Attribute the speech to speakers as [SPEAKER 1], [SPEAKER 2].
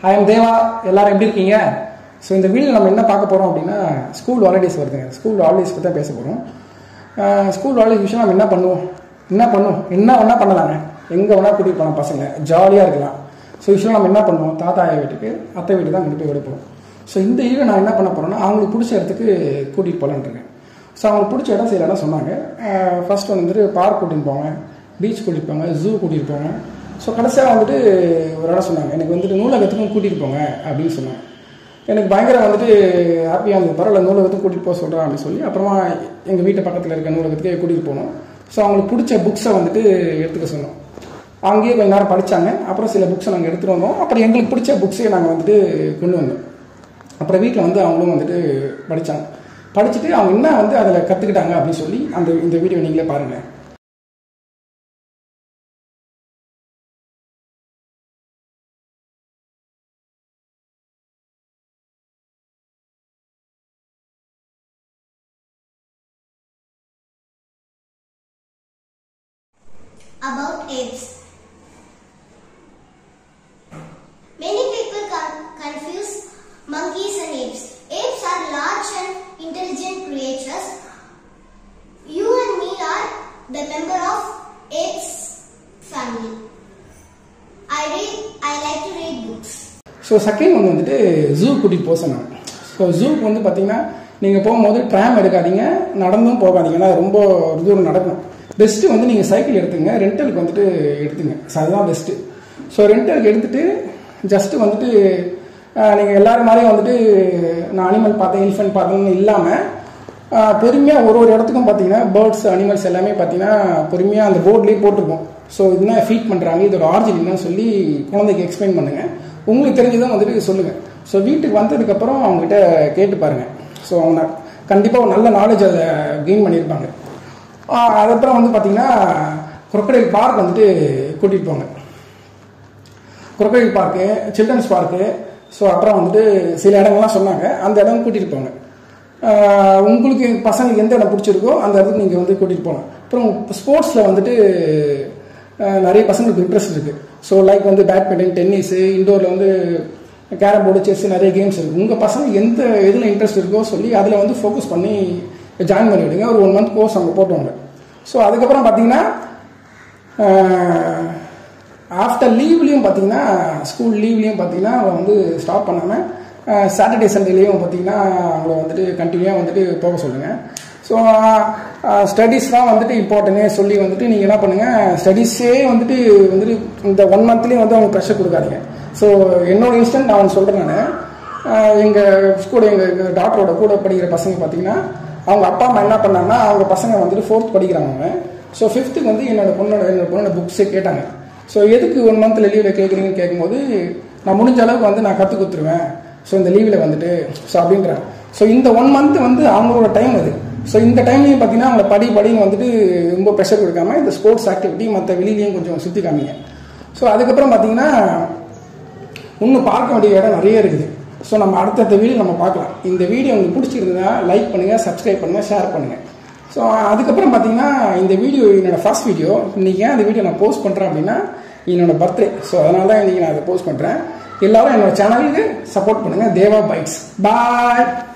[SPEAKER 1] Hi M தேவா எல்லாரும் எப்படி இருக்கீங்க ஸோ இந்த வீடியோ நம்ம என்ன பார்க்க போகிறோம் அப்படின்னா ஸ்கூல் ஹாலிடேஸ் வருதுங்க ஸ்கூல் ஹாலிடேஸ் பற்றி தான் பேச போகிறோம் ஸ்கூல் ஹாலிடேஸ் விஷயம் நம்ம என்ன பண்ணுவோம் என்ன பண்ணுவோம் என்ன வேணால் பண்ணலாங்க எங்கே வேணால் கூட்டிகிட்டு போகலாம் பசங்க ஜாலியாக இருக்கலாம் ஸோ விஷயம் நம்ம என்ன பண்ணுவோம் தாத்தா ஆயா வீட்டுக்கு அத்தை வீட்டுக்கு தான் கொண்டு போய் விடுப்போம் ஸோ இந்த ஈடு நான் என்ன பண்ண போகிறேன்னா அவங்களுக்கு பிடிச்ச இடத்துக்கு கூட்டிகிட்டு போகலான்னு இருக்கேன் ஸோ அவங்களுக்கு பிடிச்ச இடம் சில இடம் சொன்னாங்க ஃபர்ஸ்ட் வந்துட்டு பார்க் கூட்டிகிட்டு போங்க பீச் கூட்டிகிட்டு போங்க ஜூ கூட்டிகிட்டு போங்க ஸோ கடைசியாக வந்துட்டு ஒரு இடம் சொன்னாங்க எனக்கு வந்துட்டு நூலகத்துக்கும் கூட்டிகிட்டு போங்க அப்படின்னு சொன்னாங்க எனக்கு பயங்கர வந்துட்டு ஹாப்பியாக இருந்தது பரவாயில்ல நூலகத்துக்கு கூட்டிகிட்டு போக சொல்கிறேன் அப்படின்னு சொல்லி அப்புறமா எங்கள் வீட்டு பக்கத்தில் இருக்க நூலகத்துக்கே கூட்டிகிட்டு போனோம் ஸோ அவங்களுக்கு பிடிச்ச புக்ஸை வந்துட்டு எடுத்துக்க சொன்னோம் அங்கேயே கொஞ்ச நேரம் படித்தாங்க அப்புறம் சில புக்ஸை நாங்கள் எடுத்துகிட்டு வந்தோம் அப்புறம் எங்களுக்கு பிடிச்ச புக்ஸையும் நாங்கள் வந்துட்டு கொண்டு வந்தோம் அப்புறம் வீட்டில் வந்து அவங்களும் வந்துட்டு படித்தாங்க படிச்சுட்டு அவங்க என்ன வந்து அதில் கற்றுக்கிட்டாங்க அப்படின்னு சொல்லி அந்த இந்த வீடியோ நீங்களே பாருங்கள்
[SPEAKER 2] about apes. Many people con- confuse monkeys and apes. Apes are large and intelligent creatures. You and me are the member of apes family. I read. I like to read books.
[SPEAKER 1] So second ஒன்று வந்துட்டு zoo கூட்டிகிட்டு போக சொன்னாங்க so ஜூக்கு வந்து பார்த்தீங்கன்னா நீங்கள் போகும்போது tram எடுக்காதீங்க நடந்தும் போகாதீங்க ஏன்னா ரொம்ப ஒரு தூரம் நடக்கணும் பெஸ்ட்டு வந்து நீங்கள் சைக்கிள் எடுத்துங்க ரெண்டலுக்கு வந்துட்டு எடுத்துங்க ஸோ அதுதான் பெஸ்ட்டு ஸோ ரெண்டலுக்கு எடுத்துட்டு ஜஸ்ட்டு வந்துட்டு நீங்கள் எல்லாரும் மாதிரியும் வந்துட்டு நான் அனிமல் பார்த்தேன் எலிஃபென்ட் பார்த்தேன்னு இல்லாமல் பொறுமையாக ஒரு ஒரு இடத்துக்கும் பார்த்தீங்கன்னா பேர்ட்ஸ் அனிமல்ஸ் எல்லாமே பார்த்தீங்கன்னா பொறுமையாக அந்த போர்ட்லேயே போட்டிருக்கோம் ஸோ இதுனா ஃபீட் பண்ணுறாங்க இதோட ஆரிஜின் என்னன்னு சொல்லி குழந்தைக்கு எக்ஸ்பிளைன் பண்ணுங்கள் உங்களுக்கு தெரிஞ்சதான் வந்துட்டு சொல்லுங்கள் ஸோ வீட்டுக்கு வந்ததுக்கப்புறம் அவங்ககிட்ட கேட்டு பாருங்கள் ஸோ அவங்க கண்டிப்பாக ஒரு நல்ல நாலேஜ் அதை கெயின் பண்ணியிருப்பாங்க ஆஹ் அதுக்கப்புறம் வந்து பார்த்தீங்கன்னா crocodile பார்க் வந்துட்டு கூட்டிகிட்டு போங்க crocodile park children's park so அப்புறம் வந்துட்டு சில இடங்கள்லாம் சொன்னாங்க அந்த இடம் கூட்டிகிட்டு போங்க ஆஹ் உங்களுக்கு பசங்களுக்கு எந்த இடம் பிடிச்சிருக்கோ அந்த இடத்துக்கு நீங்கள் வந்து கூட்டிகிட்டு போகலாம் அப்புறம் ஸ்போர்ட்ஸில் வந்துட்டு ஆஹ் நிறைய பசங்களுக்கு இன்ட்ரெஸ்ட் இருக்குது ஸோ லைக் வந்து பேட்மிண்டன் டென்னிஸு இண்டோரில் வந்து கேரம் போர்டு செஸ் நிறைய கேம்ஸ் இருக்குது உங்கள் பசங்க எந்த இதில் இன்ட்ரெஸ்ட் இருக்கோ சொல்லி அதில் வந்து ஃபோக்கஸ் பண்ணி ஜாயின் பண்ணி விடுங்க ஒரு ஒன் மந்த் கோர்ஸ் அங்கே போட்டுவாங்க ஸோ அதுக்கப்புறம் பார்த்தீங்கன்னா ஆஃப்டர் லீவ்லேயும் பார்த்தீங்கன்னா ஸ்கூல் லீவ்லேயும் பார்த்தீங்கன்னா அவங்களை வந்து ஸ்டாப் பண்ணாமல் சாட்டர்டே சண்டேலேயும் பார்த்தீங்கன்னா அவங்கள வந்துட்டு கண்டினியூவாக வந்துட்டு போக சொல்லுங்கள் ஸோ ஸ்டடீஸ்லாம் வந்துட்டு இம்பார்ட்டனே சொல்லி வந்துட்டு நீங்கள் என்ன பண்ணுங்கள் ஸ்டடீஸே வந்துட்டு வந்துட்டு இந்த ஒன் மந்த்லேயும் வந்து அவங்க ப்ரெஷர் கொடுக்காதீங்க ஸோ என்னோட இன்ஸ்டன்ட் நான் ஒன்று சொல்கிறேன் நான் எங்கள் ஸ்கூல் எங்கள் டாக்டரோட கூட படிக்கிற பசங்க பார்த்தீங்கன்னா அவங்க அப்பா அம்மா என்ன பண்ணாங்கன்னா அவங்க பசங்க வந்துட்டு ஃபோர்த் படிக்கிறாங்க ஸோ ஃபிஃப்த்துக்கு வந்து என்னோட பொண்ணோட என்னோட பொண்ணோட புக்ஸே கேட்டாங்க ஸோ எதுக்கு ஒன் மந்த் லீவில் கேட்குறீங்கன்னு கேட்கும்போது நான் முடிஞ்ச அளவுக்கு வந்து நான் கற்றுக் கொடுத்துருவேன் ஸோ இந்த லீவில் வந்துட்டு ஸோ அப்படின்றாங்க ஸோ இந்த ஒன் மந்த் வந்து அவங்களோட டைம் அது ஸோ இந்த டைம்லையும் பார்த்தீங்கன்னா அவங்கள படி படின்னு வந்துட்டு ரொம்ப ப்ரெஷர் கொடுக்காம இந்த ஸ்போர்ட்ஸ் ஆக்டிவிட்டி மற்ற வெளியிலையும் கொஞ்சம் சுற்றி காமிங்க ஸோ அதுக்கப்புறம் பார்த்தீங்கன்னா இன்னும் பார்க்க வேண்டிய இடம் நிறைய இருக்குது ஸோ நம்ம அடுத்தடுத்த வீடியோ நம்ம பார்க்கலாம் இந்த வீடியோ உங்களுக்கு பிடிச்சிருந்தா லைக் பண்ணுங்கள் சப்ஸ்கிரைப் பண்ணுங்கள் ஷேர் பண்ணுங்கள் ஸோ அதுக்கப்புறம் பார்த்தீங்கன்னா இந்த வீடியோ என்னோட ஃபர்ஸ்ட் வீடியோ இன்றைக்கி ஏன் அந்த வீடியோ நான் போஸ்ட் பண்ணுறேன் அப்படின்னா என்னோட பர்த்டே ஸோ அதனால தான் இன்றைக்கி நான் அதை போஸ்ட் பண்ணுறேன் எல்லாரும் என்னோட சேனலுக்கு சப்போர்ட் பண்ணுங்கள் தேவா பைக்ஸ் பாய்